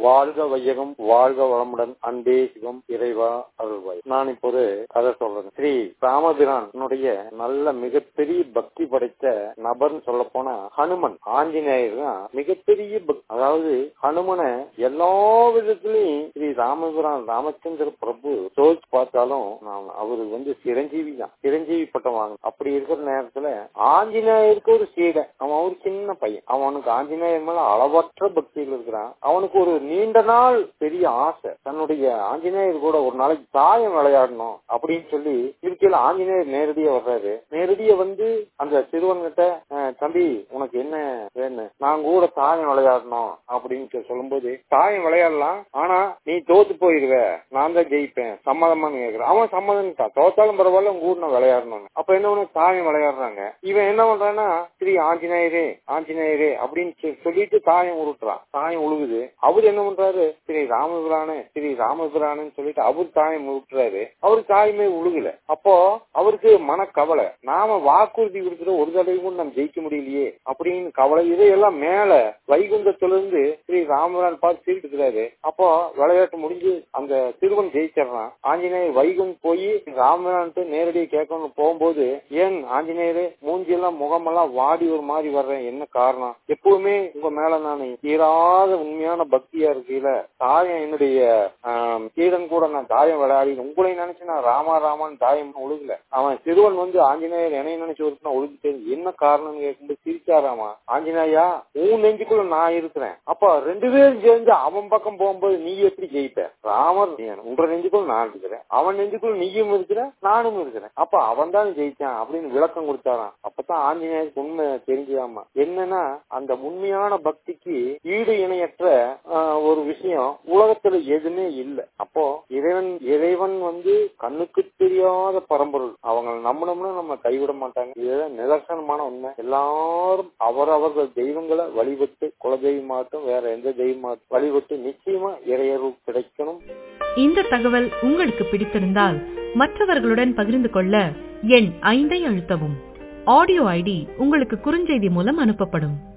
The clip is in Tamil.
வாழ்க வையகம் வாழ்க வளமுடன் அன்பே சிவம் இறைவா அருள்வாய் நான் இப்போது கதை சொல்றேன் ஸ்ரீ ராமபிரானுடைய நல்ல மிகப்பெரிய பக்தி படைத்த நபர்னு சொல்ல போனா ஹனுமன் ஆஞ்சநேயர் தான் மிகப்பெரிய பக்தி அதாவது ஹனுமனை எல்லா விதத்திலையும் ஸ்ரீ ராமபிரான் ராமச்சந்திர பிரபு சோதிச்சு பார்த்தாலும் நான் அவரு வந்து சிரஞ்சீவி தான் சிரஞ்சீவி பட்டம் வாங்க அப்படி இருக்கிற நேரத்துல ஆஞ்சநேயருக்கு ஒரு சீடை அவன் ஒரு சின்ன பையன் அவனுக்கு ஆஞ்சநேயர் மேல அளவற்ற பக்தியில் இருக்கிறான் அவனுக்கு ஒரு நீண்ட நாள் பெரிய ஆசை தன்னுடைய ஆஞ்சநேயர் கூட ஒரு நாளைக்கு தாயம் விளையாடணும் அப்படின்னு சொல்லி இருக்கையில ஆஞ்சநேயர் நேரடியா வர்றாரு நேரடியா வந்து அந்த சிறுவன்கிட்ட "அஹ், தம்பி உனக்கு என்ன வேணும் நான் கூட தாயம் விளையாடணும் அப்படின்னு சொல்லும்போது தாயம் விளையாடலாம் ஆனா நீ தோத்து போயிருவ நான் தான் ஜெயிப்பேன் சம்மதமான்னு கேக்குறான் அவன் சம்மதம் தோத்தாலும் பரவாயில்ல உங்க கூட நான் விளையாடணும் அப்ப என்ன பண்ண தாயம் விளையாடுறாங்க இவன் என்ன பண்றான்னா ஸ்ரீ ஆஞ்சநேயரே ஆஞ்சநேயரே அப்படின்னு சொ- சொல்லிட்டு தாயம் உருட்டுறான் தாயம் உழுகுது அவர் என்ன பண்றாரு ஸ்ரீ ராமபிரானு ஸ்ரீ ராமபிரானுன்னு சொல்லிட்டு அவர் தாயம் உருட்டுறாரு அவர் தாயமே உழுகல அப்போ அவருக்கு மனக்கவலை நாம வாக்குறுதி கொடுத்துட்டு ஒரு தடவை கூட நம்ம ஜெயிக்க முடியலையே அப்படின்னு கவலை இதையெல்லாம் மேல வைகுந்தத்திலிருந்து ஸ்ரீ ராமபிரான் பார்த்து சிரிக்கிறாரு அப்போ விளையாட்டு முடிஞ்சு அந்த சிறுவன் ஜெயிச்சிடறான் ஆஞ்சநேயர் வைகுண்ட் போய் ராமபிரான்ட்டு நேரடியாக கேட்கணும் போகும்போது ஏன் ஆஞ்சநேயரே மூஞ்சியெல்லாம் முகமெல்லாம் வாடி ஒரு மாதிரி வர்றேன் என்ன காரணம் எப்பவுமே உங்க மேல நான் தீராத உண்மையான பக்தியா இருக்கையில தாயம் என்னுடைய ஆம், சீடன் கூட நான் தாயம் விளையாடி உங்களை நினைச்சு நான் ராமா ராமான்னு தாயம் ஒழுகல அவன் சிறுவன் வந்து ஆஞ்சநேயர் என்னை நினைச்சு ஒருத்தன ஒழுகிட்டு என்ன காரணம்னு கேட்கும்போது சிரிச்சாராமா ஆஞ்சநேயா உன் நெஞ்சுக்குள்ள நான் இருக்கிறேன் அப்ப ரெண்டு பேரும் சேர்ந்து அவன் பக்கம் போகும்போது நீ எப்படி ஜெயிப்ப ராமர் நீ உன்ற நெஞ்சுக்குள்ள நான் இருக்கிறேன் அவன் நெஞ்சுக்குள்ள நீயும் இருக்கிற நானும் இருக்கிறேன் அப்ப அவன் தான் ஜெயிச்சான் அப்படின்னு விளக்கம் கொடுத்தாராம் அப்பதான் ஆஞ்சநேயருக்கு உண்மை தெரிஞ்சுதாமா என்னன்னா அந்த உண்மையான பக்திக்கு ஈடு இணையற்ற ஆஹ், ஒரு விஷயம் உலகத்துல எதுவுமே இல்லை அப்போ இறைவன் இறைவன் வந்து கண்ணுக்கு தெரியாத பரம்பொருள் அவங்க நம்பினோம்னா நம்ம கைவிட மாட்டாங்க இதுதான் நிதர்சனமான உண்மை எல்லாரும் அவரவர்கள் தெய்வங்களை வழிபட்டு குலதெய்வமாகட்டும் வேற எந்த தெய்வமாகட்டும் வழிபட்டு நிச்சயமா இறையருள் கிடைக்கணும் இந்த தகவல் உங்களுக்கு பிடித்திருந்தால் மற்றவர்களுடன் பகிர்ந்து கொள்ள எண் ஐந்தை அழுத்தவும் ஆடியோ ஐடி உங்களுக்கு குறுஞ்செய்தி மூலம் அனுப்பப்படும்